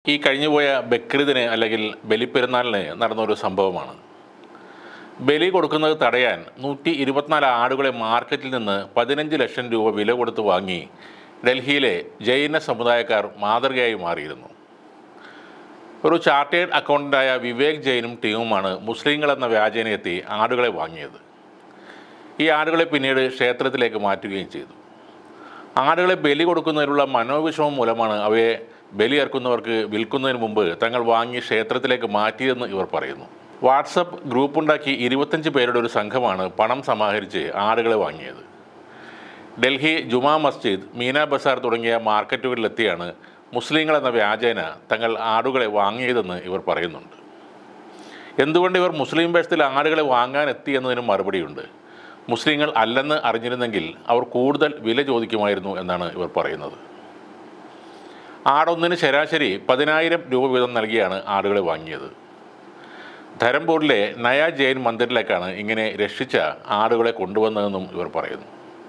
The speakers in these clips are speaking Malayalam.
ഈ കഴിഞ്ഞുപോയ ബക്രീദിന് അല്ലെങ്കിൽ ബലിപ്പെരുന്നാളിന് നടന്നൊരു സംഭവമാണ് ബലി കൊടുക്കുന്നത് തടയാൻ നൂറ്റി ഇരുപത്തിനാല് ആടുകളെ മാർക്കറ്റിൽ നിന്ന് പതിനഞ്ച് ലക്ഷം രൂപ വില കൊടുത്ത് വാങ്ങി ഡൽഹിയിലെ ജൈന സമുദായക്കാർ മാതൃകയായി മാറിയിരുന്നു ഒരു ചാർട്ടേഡ് അക്കൗണ്ടൻ്റായ വിവേക് ജെയിനും ടീമുമാണ് മുസ്ലിങ്ങൾ എന്ന വ്യാജേനയെത്തി ആടുകളെ വാങ്ങിയത് ഈ ആടുകളെ പിന്നീട് ക്ഷേത്രത്തിലേക്ക് മാറ്റുകയും ചെയ്തു ആടുകളെ ബലി കൊടുക്കുന്നതിനുള്ള മനോവിഷമം മൂലമാണ് അവയെ ബലിയേർക്കുന്നവർക്ക് വിൽക്കുന്നതിന് മുമ്പ് തങ്ങൾ വാങ്ങി ക്ഷേത്രത്തിലേക്ക് മാറ്റിയതെന്ന് ഇവർ പറയുന്നു വാട്സപ്പ് ഗ്രൂപ്പുണ്ടാക്കി ഇരുപത്തഞ്ച് പേരുടെ ഒരു സംഘമാണ് പണം സമാഹരിച്ച് ആടുകളെ വാങ്ങിയത് ഡൽഹി ജുമാ മസ്ജിദ് മീന ബസാർ തുടങ്ങിയ മാർക്കറ്റുകളിലെത്തിയാണ് മുസ്ലിങ്ങൾ എന്ന വ്യാജേന തങ്ങൾ ആടുകളെ വാങ്ങിയതെന്ന് ഇവർ പറയുന്നുണ്ട് എന്തുകൊണ്ട് ഇവർ മുസ്ലിം വേഷത്തിൽ ആടുകളെ വാങ്ങാൻ എത്തി എന്നതിനും മറുപടിയുണ്ട് മുസ്ലിങ്ങൾ അല്ലെന്ന് അറിഞ്ഞിരുന്നെങ്കിൽ അവർ കൂടുതൽ വില ചോദിക്കുമായിരുന്നു എന്നാണ് ഇവർ പറയുന്നത് ആടൊന്നിന് ശരാശരി പതിനായിരം രൂപ വീതം നൽകിയാണ് ആടുകളെ വാങ്ങിയത് ധരംപൂരിലെ നയ ജെയിൻ മന്ദിറിലേക്കാണ് ഇങ്ങനെ രക്ഷിച്ച ആടുകളെ കൊണ്ടുവന്നതെന്നും ഇവർ പറയുന്നു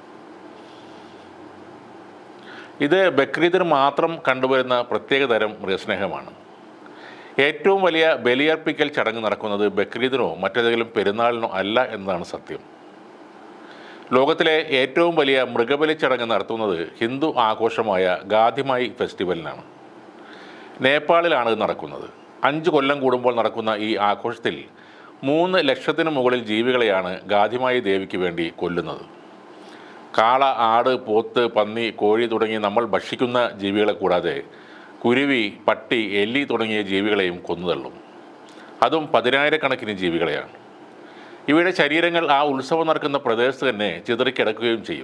ഇത് ബക്രീദിന് മാത്രം കണ്ടുവരുന്ന പ്രത്യേകതരം മൃഗസ്നേഹമാണ് ഏറ്റവും വലിയ ബലിയർപ്പിക്കൽ ചടങ്ങ് നടക്കുന്നത് ബക്രീദിനോ മറ്റേതെങ്കിലും പെരുന്നാളിനോ അല്ല എന്നതാണ് സത്യം ലോകത്തിലെ ഏറ്റവും വലിയ മൃഗബലി ചടങ്ങ് നടത്തുന്നത് ഹിന്ദു ആഘോഷമായ ഗാധിമായി ഫെസ്റ്റിവലിനാണ് നേപ്പാളിലാണ് ഇത് നടക്കുന്നത് അഞ്ച് കൊല്ലം കൂടുമ്പോൾ നടക്കുന്ന ഈ ആഘോഷത്തിൽ മൂന്ന് ലക്ഷത്തിന് മുകളിൽ ജീവികളെയാണ് ഗാധിമായി ദേവിക്ക് വേണ്ടി കൊല്ലുന്നത് കാള ആട് പോത്ത് പന്നി കോഴി തുടങ്ങി നമ്മൾ ഭക്ഷിക്കുന്ന ജീവികളെ കൂടാതെ കുരുവി പട്ടി എല്ലി തുടങ്ങിയ ജീവികളെയും കൊന്നുതള്ളും അതും പതിനായിരക്കണക്കിന് ജീവികളെയാണ് ഇവയുടെ ശരീരങ്ങൾ ആ ഉത്സവം നടക്കുന്ന പ്രദേശത്ത് തന്നെ ചിതറിക്കിടക്കുകയും ചെയ്യും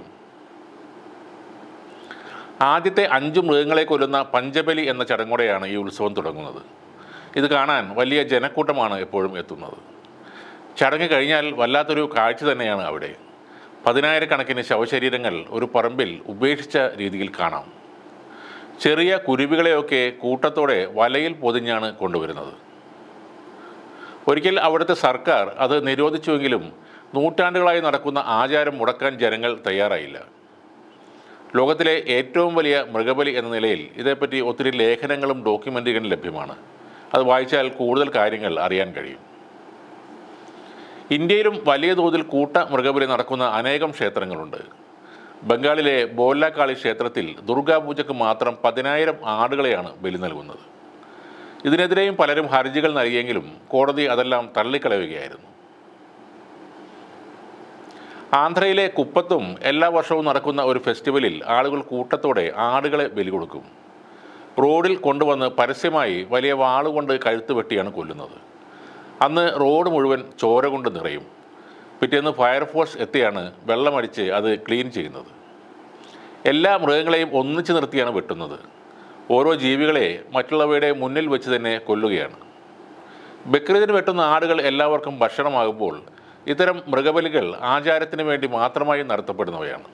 ആദ്യത്തെ അഞ്ച് മൃഗങ്ങളെ കൊല്ലുന്ന പഞ്ചബലി എന്ന ചടങ്ങോടെയാണ് ഈ ഉത്സവം തുടങ്ങുന്നത് ഇത് കാണാൻ വലിയ ജനക്കൂട്ടമാണ് എപ്പോഴും എത്തുന്നത് ചടങ്ങ് കഴിഞ്ഞാൽ വല്ലാത്തൊരു കാഴ്ച തന്നെയാണ് അവിടെ പതിനായിരക്കണക്കിന് ശവശരീരങ്ങൾ ഒരു പറമ്പിൽ ഉപേക്ഷിച്ച രീതിയിൽ കാണാം ചെറിയ കുരുവികളെയൊക്കെ കൂട്ടത്തോടെ വലയിൽ പൊതിഞ്ഞാണ് കൊണ്ടുവരുന്നത് ഒരിക്കൽ അവിടുത്തെ സർക്കാർ അത് നിരോധിച്ചുവെങ്കിലും നൂറ്റാണ്ടുകളായി നടക്കുന്ന ആചാരം മുടക്കാൻ ജനങ്ങൾ തയ്യാറായില്ല ലോകത്തിലെ ഏറ്റവും വലിയ മൃഗബലി എന്ന നിലയിൽ ഇതേപ്പറ്റി ഒത്തിരി ലേഖനങ്ങളും ഡോക്യുമെൻ്ററികളും ലഭ്യമാണ് അത് വായിച്ചാൽ കൂടുതൽ കാര്യങ്ങൾ അറിയാൻ കഴിയും ഇന്ത്യയിലും വലിയ തോതിൽ കൂട്ട മൃഗബലി നടക്കുന്ന അനേകം ക്ഷേത്രങ്ങളുണ്ട് ബംഗാളിലെ ബോല്ലാക്കാളി ക്ഷേത്രത്തിൽ ദുർഗാപൂജയ്ക്ക് മാത്രം പതിനായിരം ആടുകളെയാണ് ബലി നൽകുന്നത് ഇതിനെതിരെയും പലരും ഹർജികൾ നൽകിയെങ്കിലും കോടതി അതെല്ലാം തള്ളിക്കളയുകയായിരുന്നു ആന്ധ്രയിലെ കുപ്പത്തും എല്ലാ വർഷവും നടക്കുന്ന ഒരു ഫെസ്റ്റിവലിൽ ആളുകൾ കൂട്ടത്തോടെ ആടുകളെ ബലി കൊടുക്കും റോഡിൽ കൊണ്ടുവന്ന് പരസ്യമായി വലിയ വാളുകൊണ്ട് കഴുത്ത് വെട്ടിയാണ് കൊല്ലുന്നത് അന്ന് റോഡ് മുഴുവൻ ചോര കൊണ്ട് നിറയും പിറ്റേന്ന് ഫയർഫോഴ്സ് എത്തിയാണ് വെള്ളമടിച്ച് അത് ക്ലീൻ ചെയ്യുന്നത് എല്ലാ മൃഗങ്ങളെയും ഒന്നിച്ചു നിർത്തിയാണ് വെട്ടുന്നത് ഓരോ ജീവികളെ മറ്റുള്ളവയുടെ മുന്നിൽ വെച്ച് തന്നെ കൊല്ലുകയാണ് ബക്രീദിന് വെട്ടുന്ന ആടുകൾ എല്ലാവർക്കും ഭക്ഷണമാകുമ്പോൾ ഇത്തരം മൃഗബലികൾ ആചാരത്തിന് വേണ്ടി മാത്രമായി നടത്തപ്പെടുന്നവയാണ്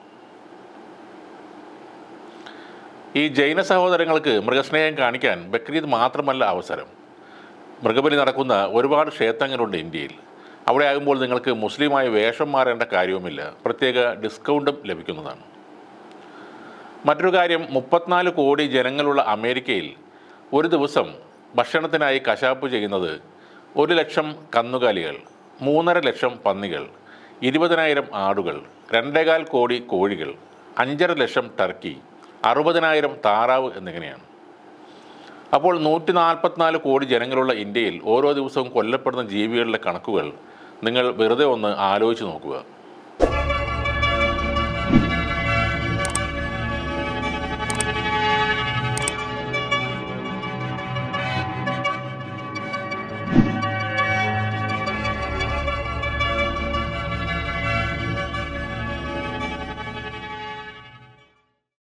ഈ ജൈന സഹോദരങ്ങൾക്ക് മൃഗസ്നേഹം കാണിക്കാൻ ബക്രീദ് മാത്രമല്ല അവസരം മൃഗബലി നടക്കുന്ന ഒരുപാട് ക്ഷേത്രങ്ങളുണ്ട് ഇന്ത്യയിൽ അവിടെ ആകുമ്പോൾ നിങ്ങൾക്ക് മുസ്ലിമായി വേഷം മാറേണ്ട കാര്യവുമില്ല പ്രത്യേക ഡിസ്കൗണ്ടും ലഭിക്കുന്നതാണ് മറ്റൊരു കാര്യം മുപ്പത്തിനാല് കോടി ജനങ്ങളുള്ള അമേരിക്കയിൽ ഒരു ദിവസം ഭക്ഷണത്തിനായി കശാപ്പ് ചെയ്യുന്നത് ഒരു ലക്ഷം കന്നുകാലികൾ മൂന്നര ലക്ഷം പന്നികൾ ഇരുപതിനായിരം ആടുകൾ രണ്ടേകാൽ കോടി കോഴികൾ അഞ്ചര ലക്ഷം ടർക്കി അറുപതിനായിരം താറാവ് എന്നിങ്ങനെയാണ് അപ്പോൾ നൂറ്റി നാൽപ്പത്തിനാല് കോടി ജനങ്ങളുള്ള ഇന്ത്യയിൽ ഓരോ ദിവസവും കൊല്ലപ്പെടുന്ന ജീവികളുടെ കണക്കുകൾ നിങ്ങൾ വെറുതെ ഒന്ന് ആലോചിച്ച് നോക്കുക